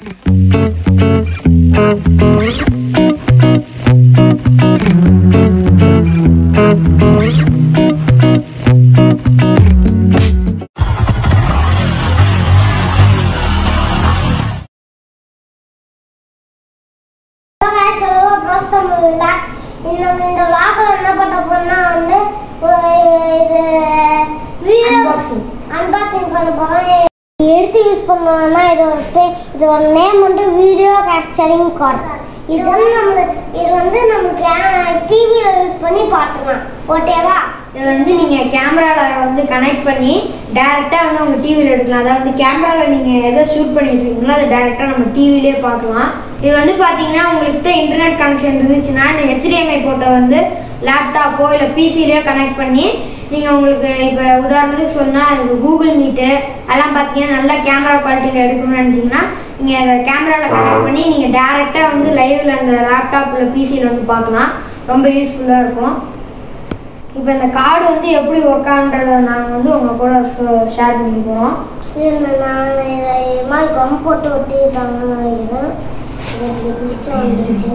செலவு pros Tamil vlog இந்த இந்த விளாக்ல என்ன பண்ண போறோம்னா வந்து ஒரு இது வீடியோ Unboxing. அன்பாக்சிங் பண்ண போறோம் எடுத்து யூஸ் பண்ணோம்னா இது ஒரு பே- இது ஒரு நேம் வந்து வீடியோ கேப்சரிங் கார்டு இது வந்து நம்ம இது வந்து நம்ம டிவியில் யூஸ் பண்ணி பார்த்துக்கலாம் ஓகேவா இது வந்து நீங்கள் கேமராவில் வந்து கனெக்ட் பண்ணி டேரெக்டாக வந்து உங்கள் டிவியில் எடுக்கலாம் அதாவது கேமராவில் நீங்கள் எதை ஷூட் பண்ணிட்டு இருக்கீங்களோ அதை டேரெக்டாக நம்ம டிவிலே பார்க்கலாம் இது வந்து பார்த்தீங்கன்னா உங்களுக்கு தான் இன்டர்நெட் கனெக்ஷன் இருந்துச்சுன்னா இந்த ஹெச்டிஎம்ஐ போட்டோ வந்து லேப்டாப்போ இல்லை பிசிலேயோ கனெக்ட் பண்ணி நீங்கள் உங்களுக்கு இப்போ உதாரணத்துக்கு சொன்னால் இப்போ கூகுள் மீட்டு அதெல்லாம் பார்த்தீங்கன்னா நல்ல கேமரா குவாலிட்டியில் எடுக்கணும்னு நினச்சிங்கன்னா நீங்கள் அதை கேமராவில் கனெக்ட் பண்ணி நீங்கள் டேரெக்டாக வந்து லைவில் அந்த லேப்டாப் இல்லை பிசியில் வந்து பார்க்கலாம் ரொம்ப யூஸ்ஃபுல்லாக இருக்கும் இப்போ இந்த கார்டு வந்து எப்படி ஒர்க் ஆகுன்றதை நாங்கள் வந்து உங்கள் கூட ஷேர் பண்ணி போகிறோம் இது நான் இதை இது மாதிரி கம் போட்டு ஒட்டிட்டாங்கன்னு நினைக்கிறேன் இது இப்படி பிடிச்சா வந்துருச்சு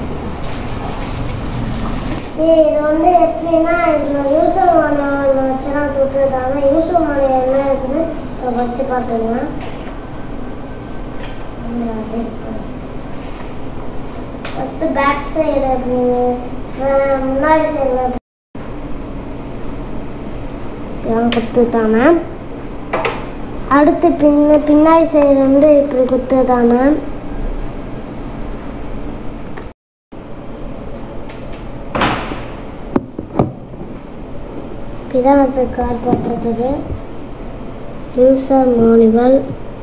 ஏய், இது வந்து எப்படின்னா இதில் யூசர் மானியம் வச்சுலாம் கொடுத்துருக்காங்க யூசர் மானியம் என்ன இருக்குன்னு இதை வச்சு காட்டுங்க ஃபஸ்ட்டு பேக் சைடில் முன்னாடி சைடில் இதெல்லாம் கொடுத்துருக்காங்க அடுத்து பின்ன பின்னாடி சைடு வந்து இப்படி கொடுத்துருக்காங்க இதான் அது கார்டு போட்டுருக்குது யூசர் மானுவல்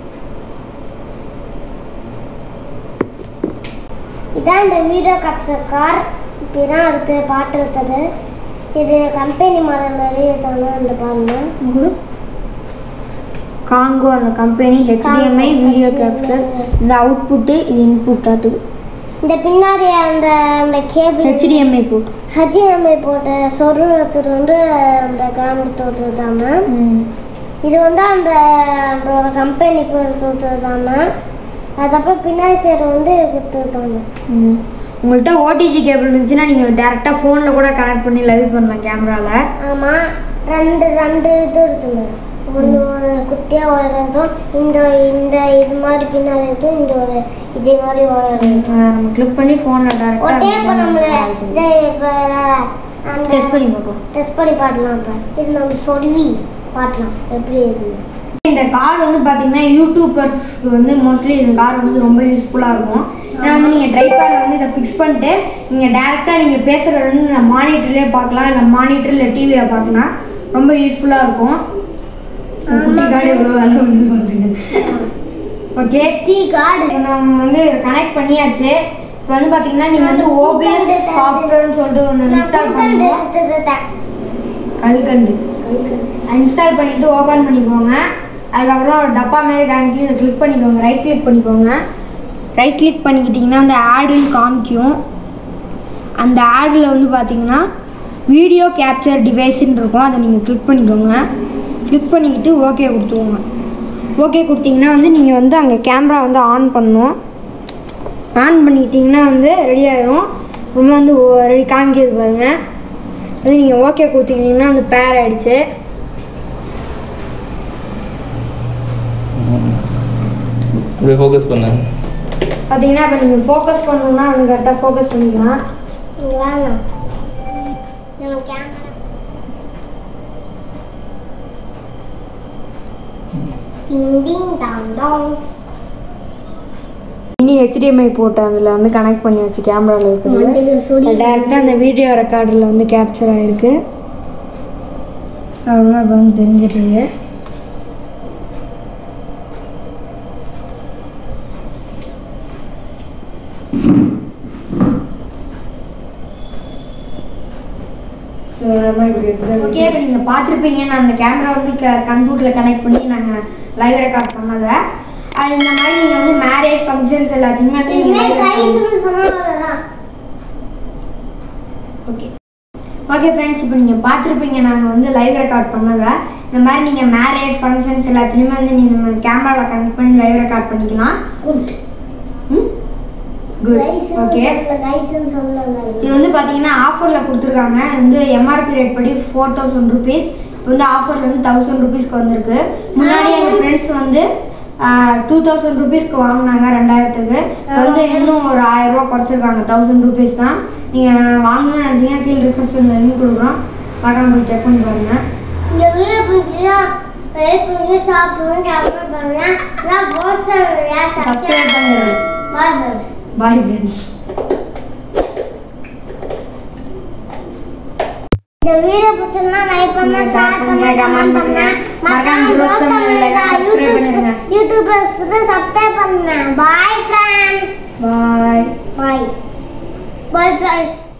இதான் இந்த வீடியோ கேப்சர் கார் இப்போ தான் அடுத்து பாட்டு எடுத்தது இது கம்பெனி மாடல் மாதிரியே தானே இந்த பாருங்க காங்கோ அந்த company HDMI Congo, video HDMI. Capture இந்த அவுட்புட்டு இது இன்புட் ஆட்டு இந்த பின்னாடி அந்த அந்த கேபிள் ஹெச்டிஎம்ஐ போட் ஹஜிஎம்ஐ போட்ட சொருவத்தில் வந்து அந்த கிராமத்து கொடுத்துருந்தாங்க இது வந்து அந்த அந்த ஒரு கம்பெனி பேர் கொடுத்துருந்தாங்க அதுக்கப்புறம் பின்னாடி சைடு வந்து கொடுத்துருக்காங்க உங்கள்கிட்ட ஓடிஜி கேபிள் இருந்துச்சுன்னா நீங்கள் டேரெக்டாக ஃபோனில் கூட கனெக்ட் பண்ணி லைவ் பண்ணலாம் கேமராவில் ஆமாம் ரெண்டு ரெண்டு இது இருக்குங்க ஒன்று ஒரு குட்டியாக ஒரு இதும் இந்த இந்த இது மாதிரி பின்னாடி இருக்கும் இந்த ஒரு இதே மாதிரி ஒரு நம்ம கிளிக் பண்ணி ஃபோனில் ஒட்டே இப்போ நம்மள டேரெக்டாக இதை இப்போ அந்த டெஸ்ட் பண்ணி பார்க்கலாம் டெஸ்ட் பண்ணி பார்க்கலாம் இப்போ இது நம்ம சொருவி பார்க்கலாம் எப்படி இருக்குன்னு இந்த கார்டு வந்து பார்த்தீங்கன்னா யூடியூபர்ஸ்க்கு வந்து மோஸ்ட்லி இந்த கார்டு வந்து ரொம்ப யூஸ்ஃபுல்லாக இருக்கும் ஏன்னா வந்து நீங்கள் ட்ரைபேடில் வந்து இதை ஃபிக்ஸ் பண்ணிட்டு நீங்கள் டேரெக்டாக நீங்கள் பேசுகிறது வந்து இந்த மானிட்டர்லேயே பார்க்கலாம் இல்லை மானிட்டர் இல்லை டிவியில் பார்க்கலாம் ரொம்ப யூஸ்ஃபுல்லாக இருக்கும் குட்டி கார்டு எவ்வளோ வேலை வந்து பார்த்துங்க ஓகே டீ கார்டு நம்ம வந்து கனெக்ட் பண்ணியாச்சு இப்போ வந்து பார்த்தீங்கன்னா நீங்கள் வந்து ஓபிஎஸ் சாஃப்ட்வேர்னு சொல்லிட்டு ஒன்று இன்ஸ்டால் பண்ணணும் கல்கண்டு இன்ஸ்டால் பண்ணிவிட்டு ஓப்பன் பண்ணிக்கோங்க அதுக்கப்புறம் ஒரு டப்பா மாரி காமிக்கும் இதை கிளிக் பண்ணிக்கோங்க ரைட் கிளிக் பண்ணிக்கோங்க ரைட் கிளிக் பண்ணிக்கிட்டிங்கன்னா அந்த ஆடுன்னு காமிக்கும் அந்த ஆடில் வந்து பார்த்தீங்கன்னா வீடியோ கேப்சர் டிவைஸ்ன்னு இருக்கும் அதை நீங்கள் கிளிக் பண்ணிக்கோங்க கிளிக் பண்ணிக்கிட்டு ஓகே கொடுத்துக்கோங்க ஓகே கொடுத்தீங்கன்னா வந்து நீங்கள் வந்து அங்கே கேமரா வந்து ஆன் பண்ணணும் ஆன் பண்ணிக்கிட்டிங்கன்னா வந்து ரெடி ஆயிரும் ரொம்ப வந்து ரெடி காமிக்கிறது பாருங்கள் அது நீங்கள் ஓகே கொடுத்தீங்கன்னா அந்த பேர் ஆயிடுச்சு அப்படியே ஃபோக்கஸ் பண்ணு பார்த்தீங்கன்னா இப்போ நீங்கள் ஃபோக்கஸ் பண்ணணும்னா அது கரெக்டாக ஃபோக்கஸ் பண்ணிக்கலாம் இங்க வாங்க நம்ம கேமரா டிங் டிங் டாங் டாங் மினி ஹெச்டிஎம்ஐ போட்டு அதில் வந்து கனெக்ட் பண்ணியாச்சு கேமராவில் இருக்குது மண்டையில் சொடி டேரெக்டாக அந்த வீடியோ ரெக்கார்டில் வந்து கேப்சர் ஆகிருக்கு அப்புறமா இப்போ வந்து தெரிஞ்சிட்ருக்கு ஓகே இப்போ நீங்கள் பார்த்துருப்பீங்க நான் அந்த கேமரா வந்து க கம்ப்யூட்டரில் கனெக்ட் பண்ணி நாங்கள் லைவ் ரெக்கார்ட் பண்ணதை அது இந்த மாதிரி நீங்கள் வந்து மேரேஜ் ஃபங்க்ஷன்ஸ் எல்லாத்தையுமே வந்து நீங்க இனிமேல் live கை பண்ணலாம். சுடு சொன்னா ஓகே ஓகே ஃப்ரெண்ட்ஸ் இப்போ நீங்கள் பார்த்துருப்பீங்க நாங்கள் வந்து லைவ் ரெக்கார்ட் பண்ணதை இந்த மாதிரி நீங்கள் மேரேஜ் ஃபங்க்ஷன்ஸ் எல்லாத்துலேயுமே வந்து நீங்கள் கேமராவில் கனெக்ட் பண்ணி லைவ் ரெக்கார்ட் பண்ணிக்கலாம் குட் குட் கைஸ்னு ஓகே சொல்லல கைஸ்னு சொல்லல இது வந்து பார்த்தீங்கன்னா ஆஃபரில் கொடுத்துருக்காங்க இது வந்து எம்ஆர்பி ரேட் படி ஃபோர் தௌசண்ட் ருபீஸ் இப்போ வந்து ஆஃபரில் வந்து தௌசண்ட் ருபீஸ்க்கு வந்திருக்கு முன்னாடி எங்கள் ஃப்ரெண்ட்ஸ் வந்து டூ தௌசண்ட் ருபீஸ்க்கு வாங்கினாங்க ரெண்டாயிரத்துக்கு இப்போ வந்து இன்னும் ஒரு ஆயிரம் ரூபா குறைச்சிருக்காங்க தௌசண்ட் ருபீஸ் தான் நீங்கள் வாங்கணும்னு நினச்சிங்கன்னா கீழே டிஸ்கிரிப்ஷனில் லிங்க் கொடுக்குறோம் மறக்காம போய் செக் பண்ணி பாருங்கள் இந்த வீடியோ பிடிச்சா லைக் பண்ணி ஷேர் பண்ணி கமெண்ட் பண்ணுங்க நான் போஸ்ட் சப்ஸ்கிரைப் பண்ணுங்கள் பாய் ஃப்ரெண்ட்ஸ் பாய் ஃப்ரெண்ட்ஸ் இந்த வீடியோ பிடிச்சிருந்தா லைக் பண்ண நீங்க ஷேர் share பண்ண பண்ணுங்க, கமெண்ட் comment பண்ணுங்க பண்ணுங்க. மறக்காம மறக்காம ரோஸ் ரோஸ் தமிழ்ல தமிழ்ல subscribe யூடியூப் பண்ணுங்க. யூடியூப் சப்ஸ்கிரைப் பண்ணுங்க பாய் ஃப்ரெண்ட்ஸ் பாய் பாய் பாய் ஃப்ரெண்ட்ஸ்